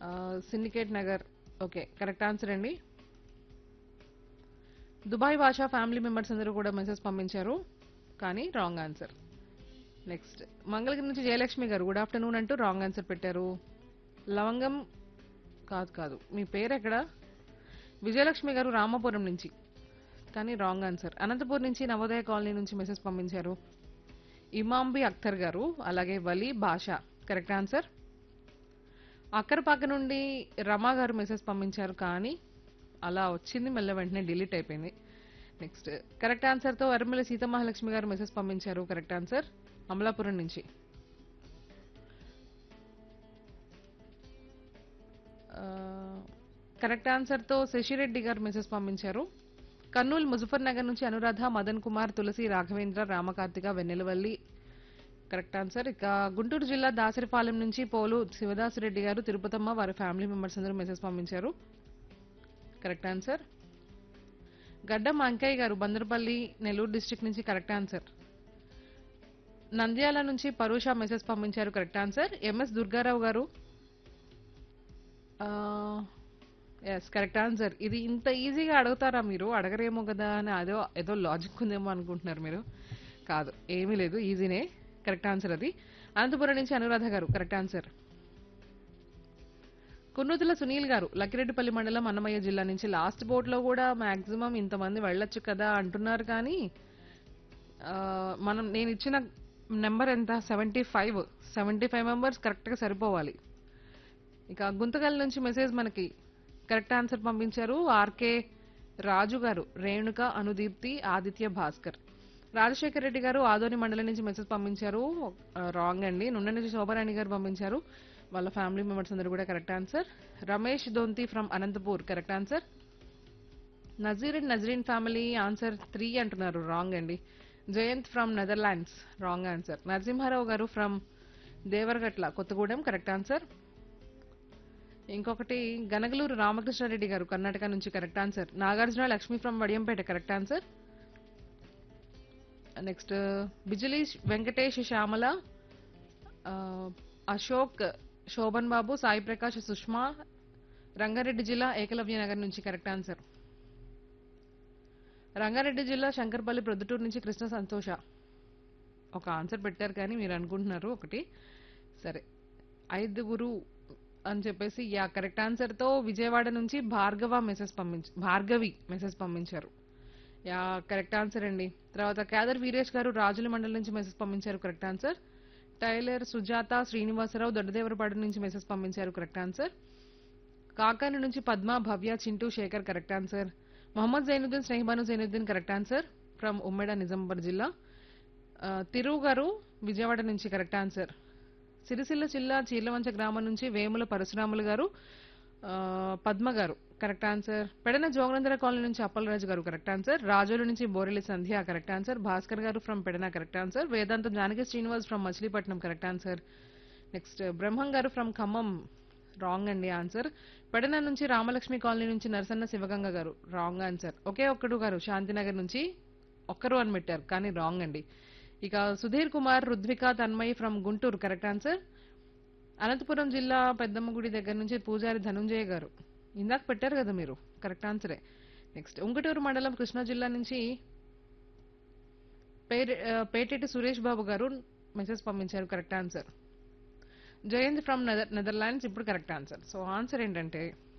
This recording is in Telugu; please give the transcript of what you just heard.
syndicate Nagar okay correct answer అండి దుబాయ్ భాషా ఫ్యామిలీ మెంబర్స్ అందరూ కూడా మెసేజ్ పంపించారు కానీ రాంగ్ ఆన్సర్ నెక్స్ట్ మంగళగిరి నుంచి జయలక్ష్మి గారు గుడ్ ఆఫ్టర్నూన్ అంటూ రాంగ్ ఆన్సర్ పెట్టారు లవంగం కాదు కాదు మీ పేరు ఎక్కడ విజయలక్ష్మి గారు రామాపురం నుంచి కానీ రాంగ్ ఆన్సర్ అనంతపూర్ నుంచి నవోదయ కాలనీ నుంచి మెసేజ్ పంపించారు ఇమాంబి అఖ్తర్ గారు అలాగే వలి భాష కరెక్ట్ ఆన్సర్ అక్కరపాక నుండి రమా గారు మెసేజ్ పంపించారు కానీ అలా వచ్చింది మళ్ళీ వెంటనే డిలీట్ అయిపోయింది నెక్స్ట్ కరెక్ట్ ఆన్సర్తో అరిమల సీతమహాలక్ష్మి గారు మెసేజ్ పంపించారు కరెక్ట్ ఆన్సర్ అమలాపురం నుంచి కరెక్ట్ ఆన్సర్తో శశిరెడ్డి గారు మెసేజ్ పంపించారు కర్నూలు ముజఫర్ నగర్ నుంచి అనురాధ మదన్ కుమార్ తులసి రాఘవేంద్ర రామకార్తిక వెన్నెలవల్లి కరెక్ట్ ఆన్సర్ ఇక గుంటూరు జిల్లా దాసరిపాలెం నుంచి పోలు శివదాసురెడ్డి గారు తిరుపతమ్మ వారి ఫ్యామిలీ మెంబర్స్ అందరూ మెసేజ్ పంపించారు correct answer Gaddam Ankaiah garu Bandarapalli Nellore district నుంచి కరెక్ట్ ఆన్సర్ నంద్యాల నుంచి పరుష మెసేజ్ పంపించారు కరెక్ట్ ఆన్సర్ ఎంఎస్ దుర్గారావు గారు ఎస్ కరెక్ట్ ఆన్సర్ ఇది ఇంత ఈజీగా అడుగుతారా మీరు అడగరేమో కదా అని అదో ఏదో లాజిక్ ఉందేమో అనుకుంటున్నారు మీరు కాదు ఏమీ లేదు ఈజీనే కరెక్ట్ ఆన్సర్ అది అనంతపురం నుంచి అనురాధ గారు కరెక్ట్ ఆన్సర్ కున్నూతుల సునీల్ గారు లక్కిరెడ్డిపల్లి మండలం అన్నమయ్య జిల్లా నుంచి లాస్ట్ బోట్లో కూడా మాక్సిమం ఇంతమంది వెళ్ళొచ్చు కదా అంటున్నారు కానీ ఆ, మనం నేను ఇచ్చిన నెంబర్ ఎంత seventy five seventy five members కరెక్ట్గా సరిపోవాలి ఇక గుంతకల్ నుంచి మెసేజ్ మనకి కరెక్ట్ ఆన్సర్ పంపించారు ఆర్కే రాజు గారు రేణుక అనుదీప్తి ఆదిత్య భాస్కర్ రాజశేఖర్ రెడ్డి గారు ఆదోని మండలం నుంచి మెసేజ్ పంపించారు రాంగ్ అండి నుండి నుంచి శోభరాణి గారు పంపించారు వాళ్ళ ఫ్యామిలీ మెంబర్స్ అందరూ కూడా correct answer Ramesh Donthi from Anantapur correct answer Nazeer and Nazreen family answer three అంటున్నారు రాంగ్ అండి Jayanth from Netherlands wrong answer Narasimharao garu from Devaragatla Kothagudem correct answer ఇంకొకటి గనగలూరు రామకృష్ణారెడ్డి గారు కర్ణాటక నుంచి correct answer Nagarjuna Lakshmi from Vadiyampeta correct answer next Bijili Venkatesh Syamala ఆ, అశోక్ శోభన్ బాబు సాయి ప్రకాష్ సుష్మా రంగారెడ్డి జిల్లా ఏకలవ్య నగర్ నుంచి కరెక్ట్ ఆన్సర్ రంగారెడ్డి జిల్లా శంకర్పల్లి ప్రొద్దుటూరు నుంచి కృష్ణ సంతోష ఒక ఆన్సర్ పెట్టారు కానీ మీరు అనుకుంటున్నారు ఒకటి సరే ఐదుగురు అని చెప్పేసి యా కరెక్ట్ ఆన్సర్తో విజయవాడ నుంచి భార్గవ మెసేజ్ పంపించ భార్గవి మెసేజ్ పంపించారు యా కరెక్ట్ ఆన్సర్ అండి తర్వాత కేదర్ వీరేష్ గారు రాజుల మండలం నుంచి మెసేజ్ పంపించారు correct answer tailor Sujatha Srinivasarao Doddadevarapadu నుంచి మెసేజ్ పంపించారు కరెక్ట్ ఆన్సర్ కాకాని నుంచి Padma Bhavya Chintu Sekhar correct answer Mohammed Zainuddin Snehibanu Zainuddin correct answer from Ummeda Nizamabad జిల్లా ఆ, తిరు గారు విజయవాడ నుంచి కరెక్ట్ ఆన్సర్ సిరిసిల్ల జిల్లా చీర్లవంచ గ్రామం నుంచి వేముల పరశురాములు గారు ఆ, Padma garu correct answer Pedana Joganandara colony నుంచి అప్పలరాజు గారు కరెక్ట్ ఆన్సర్ రాజోలు నుంచి Borelli Sandhya correct answer Bhaskar garu from Pedana correct answer Vedantam Janaki Srinivas from Machilipatnam correct answer next Brahmam garu from Khammam wrong అండి ఆన్సర్ పెడన నుంచి రామలక్ష్మి కాలనీ నుంచి నరసన్న శివగంగ గారు రాంగ్ ఆన్సర్ ఒకే ఒక్కడు గారు శాంతినగర్ నుంచి ఒక్కరు అని పెట్టారు కానీ రాంగ్ అండి ఇక Sudheer Kumar Rudvika Tanmay from Guntur correct answer Anantapuram జిల్లా పెద్దమ్మగుడి దగ్గర నుంచి పూజారి ధనుంజయ గారు ఇందాక పెట్టారు కదా మీరు కరెక్ట్ ఆన్సరే నెక్స్ట్ ఉంగటూరు మండలం కృష్ణా జిల్లా నుంచి పేరు ఆ, పేటెటి సురేష్ బాబు గారు మెసేజ్ పంపించారు correct answer Jayanth from Nether Netherlands ఇప్పుడు కరెక్ట్ ఆన్సర్ సో ఆన్సర్ ఏంటంటే